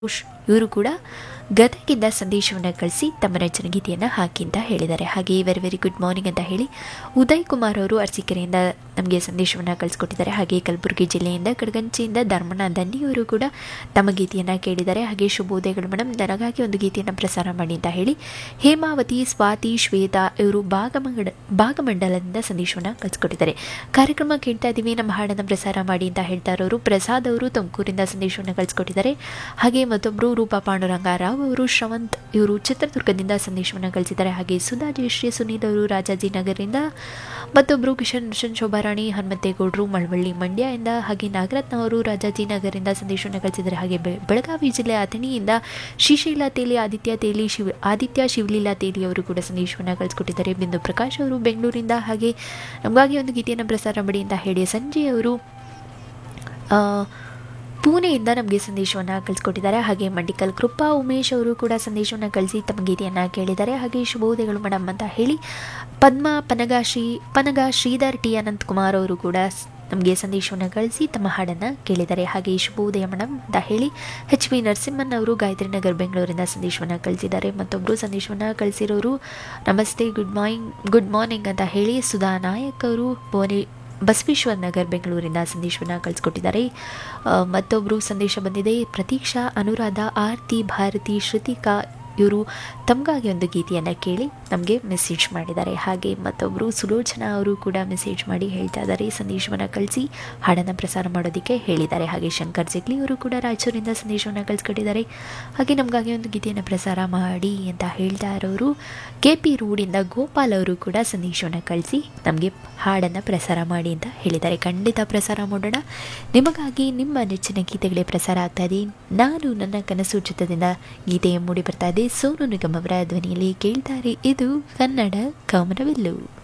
ಉಷ್ ಇವರು ಕೂಡ ಗದಗಿಂದ ಸಂದೇಶವನ್ನು ಕಳಿಸಿ ತಮ್ಮ ನೆಚ್ಚಿನ ಗೀತೆಯನ್ನು ಹಾಕಿ ಅಂತ ಹೇಳಿದ್ದಾರೆ ಹಾಗೆ ವೆರಿ ವೆರಿ ಗುಡ್ ಮಾರ್ನಿಂಗ್ ಅಂತ ಹೇಳಿ ಉದಯ್ ಕುಮಾರ್ ಅವರು ಅರಸೀಕೆರೆಯಿಂದ ನಮಗೆ ಸಂದೇಶವನ್ನು ಕಳಿಸ್ಕೊಟ್ಟಿದ್ದಾರೆ ಹಾಗೆ ಕಲಬುರಗಿ ಜಿಲ್ಲೆಯಿಂದ ಕಡಗಂಚಿಯಿಂದ ಧರ್ಮಣ್ಣ ದಂಡಿಯವರು ಕೂಡ ತಮ್ಮ ಗೀತೆಯನ್ನು ಕೇಳಿದ್ದಾರೆ ಹಾಗೆ ಶುಭೋದಯಗಳು ಮೇಡಮ್ ನನಗಾಗಿ ಒಂದು ಗೀತೆಯನ್ನು ಪ್ರಸಾರ ಮಾಡಿ ಅಂತ ಹೇಳಿ ಹೇಮಾವತಿ ಸ್ವಾತಿ ಶ್ವೇತಾ ಇವರು ಭಾಗಮಂಗಡ ಭಾಗಮಂಡಲದಿಂದ ಸಂದೇಶವನ್ನು ಕಳಿಸ್ಕೊಟ್ಟಿದ್ದಾರೆ ಕಾರ್ಯಕ್ರಮ ಕೇಳ್ತಾ ಇದ್ದೀವಿ ನಮ್ಮ ಹಾಡನ್ನು ಪ್ರಸಾರ ಮಾಡಿ ಅಂತ ಹೇಳ್ತಾ ಇರೋರು ಪ್ರಸಾದ್ ಅವರು ತುಮಕೂರಿಂದ ಸಂದೇಶವನ್ನು ಕಳಿಸ್ಕೊಟ್ಟಿದ್ದಾರೆ ಹಾಗೆ ಮತ್ತೊಬ್ಬರು ರೂಪಾ ಪಾಂಡುರಂಗ ರಾವ್ ಅವರು ಶ್ರವಂತ್ ಇವರು ಚಿತ್ರದುರ್ಗದಿಂದ ಸಂದೇಶವನ್ನು ಕಳಿಸಿದ್ದಾರೆ ಹಾಗೆ ಸುಧಾ ಜಯಶ್ರೀ ಸುನೀಲ್ ಅವರು ರಾಜಾಜಿನಗರದಿಂದ ಮತ್ತೊಬ್ಬರು ಕಿಶನ್ ಮಿಷನ್ ಶೋಭಾರಾಣಿ ಹನುಮಂತೇಗೌಡರು ಮಳವಳ್ಳಿ ಮಂಡ್ಯದಿಂದ ಹಾಗೆ ನಾಗರತ್ನ ಅವರು ರಾಜಾಜಿನಗರದಿಂದ ಸಂದೇಶವನ್ನು ಕಳಿಸಿದ್ದಾರೆ ಹಾಗೆ ಬೆ- ಬೆಳಗಾವಿ ಜಿಲ್ಲೆ ಅಥಣಿಯಿಂದ ಶ್ರೀಶೈಲ ತೇಲಿ ಆದಿತ್ಯ ತೇಲಿ ಶಿವ ಆದಿತ್ಯ ಶಿವಲೀಲಾ ತೇಲಿ ಅವರು ಕೂಡ ಸಂದೇಶವನ್ನು ಕಳಿಸ್ಕೊಟ್ಟಿದ್ದಾರೆ ಬಿಂದು ಪ್ರಕಾಶ್ ಅವರು ಬೆಂಗಳೂರಿಂದ ಹಾಗೆ ನಮಗಾಗಿ ಒಂದು ಗೀತೆಯನ್ನು ಪ್ರಸಾರ ಮಾಡಿ ಅಂತ ಹೇಳಿ ಸಂಜೆ ಅವರು ಆ, ಪುಣೆಯಿಂದ ನಮಗೆ ಸಂದೇಶವನ್ನು ಕಳಿಸ್ಕೊಟ್ಟಿದ್ದಾರೆ ಹಾಗೆ ಮಂಡಿಕಲ್ ಕೃಪಾ ಉಮೇಶ್ ಅವರು ಕೂಡ ಸಂದೇಶವನ್ನು ಕಳಿಸಿ ತಮ್ಮ ಗೀತೆಯನ್ನು ಕೇಳಿದ್ದಾರೆ ಹಾಗೆ ಶುಭೋದಯಗಳು ಮೇಡಮ್ ಅಂತ ಹೇಳಿ ಪದ್ಮ ಪನಗ ಶ್ರೀ ಪನಗ ಶ್ರೀಧರ್ ಟಿ ಅನಂತ್ ಕುಮಾರ್ ಅವರು ಕೂಡ ಸ್- ನಮಗೆ ಸಂದೇಶವನ್ನು ಕಳಿಸಿ ತಮ್ಮ ಹಾಡನ್ನು ಕೇಳಿದ್ದಾರೆ ಹಾಗೆ ಶುಭೋದಯ ಮೇಡಮ್ ಅಂತ ಹೇಳಿ ಎಚ್ ವಿ ನರಸಿಂಹನ್ ಅವರು ಗಾಯತ್ರಿ ನಗರ್ ಬೆಂಗಳೂರಿಂದ ಸಂದೇಶವನ್ನು ಕಳಿಸಿದ್ದಾರೆ ಮತ್ತೊಬ್ಬರು ಸಂದೇಶವನ್ನು ಕಳಿಸಿರೋರು ನಮಸ್ತೆ ಗುಡ್ ಮಾರ್ನಿಂಗ್ ಗುಡ್ ಮಾರ್ನಿಂಗ್ ಅಂತ ಹೇಳಿ ಸುಧಾ ನಾಯಕ್ ಅವರು ಭುವನೇ ಬಸವೇಶ್ವರ ನಗರ್ ಬೆಂಗಳೂರಿಂದ ಸಂದೇಶವನ್ನು ಕಳಿಸ್ಕೊಟ್ಟಿದ್ದಾರೆ ಆ, ಮತ್ತೊಬ್ಬರು ಸಂದೇಶ ಬಂದಿದೆ ಪ್ರತೀಕ್ಷಾ ಅನುರಾಧ ಆರ್ತಿ ಭಾರತಿ ಶ್ರುತಿಕಾ ಇವರು ತಮಗಾಗಿ ಒಂದು ಗೀತೆಯನ್ನು ಕೇಳಿ ನಮಗೆ ಮೆಸೇಜ್ ಮಾಡಿದ್ದಾರೆ ಹಾಗೆ ಮತ್ತೊಬ್ಬರು ಸುಲೋಚನಾ ಅವರು ಕೂಡ ಮೆಸೇಜ್ ಮಾಡಿ ಹೇಳ್ತಾ ಇದ್ದಾರೆ ಸಂದೇಶವನ್ನು ಕಳಿಸಿ ಹಾಡನ್ನು ಪ್ರಸಾರ ಮಾಡೋದಕ್ಕೆ ಹೇಳಿದ್ದಾರೆ ಹಾಗೆ ಶಂಕರ್ ಜಗ್ಲಿ ಅವರು ಕೂಡ ರಾಯಚೂರಿಂದ ಸಂದೇಶವನ್ನು ಕಳಿಸ್ಕೊಟ್ಟಿದ್ದಾರೆ ಹಾಗೆ ನಮಗಾಗಿ ಒಂದು ಗೀತೆಯನ್ನು ಪ್ರಸಾರ ಮಾಡಿ ಅಂತ ಹೇಳ್ತಾ ಇರೋರು ಕೆ ಪಿ ರೋಡಿಂದ ಗೋಪಾಲ್ ಅವರು ಕೂಡ ಸಂದೇಶವನ್ನು ಕಳಿಸಿ ನಮಗೆ ಹಾಡನ್ನು ಪ್ರಸಾರ ಮಾಡಿ ಅಂತ ಹೇಳಿದ್ದಾರೆ ಖಂಡಿತ ಪ್ರಸಾರ ಮಾಡೋಣ ನಿಮಗಾಗಿ ನಿಮ್ಮ ನೆಚ್ಚಿನ ಗೀತೆಗಳೇ ಪ್ರಸಾರ ಆಗ್ತಾ ಇದೆ ನಾನು ನನ್ನ ಕನಸು ಚಿತ್ರದಿಂದ ಗೀತೆಯ ಮೂಡಿ ಬರ್ತಾ ಇದೆ ಸೋನು ನಿಗಮ್ ಅವರ ಧ್ವನಿಯಲ್ಲಿ ಕೇಳ್ತಾರೆ ಇದು ಕನ್ನಡ ಕಾಮನವೆಲ್ಲು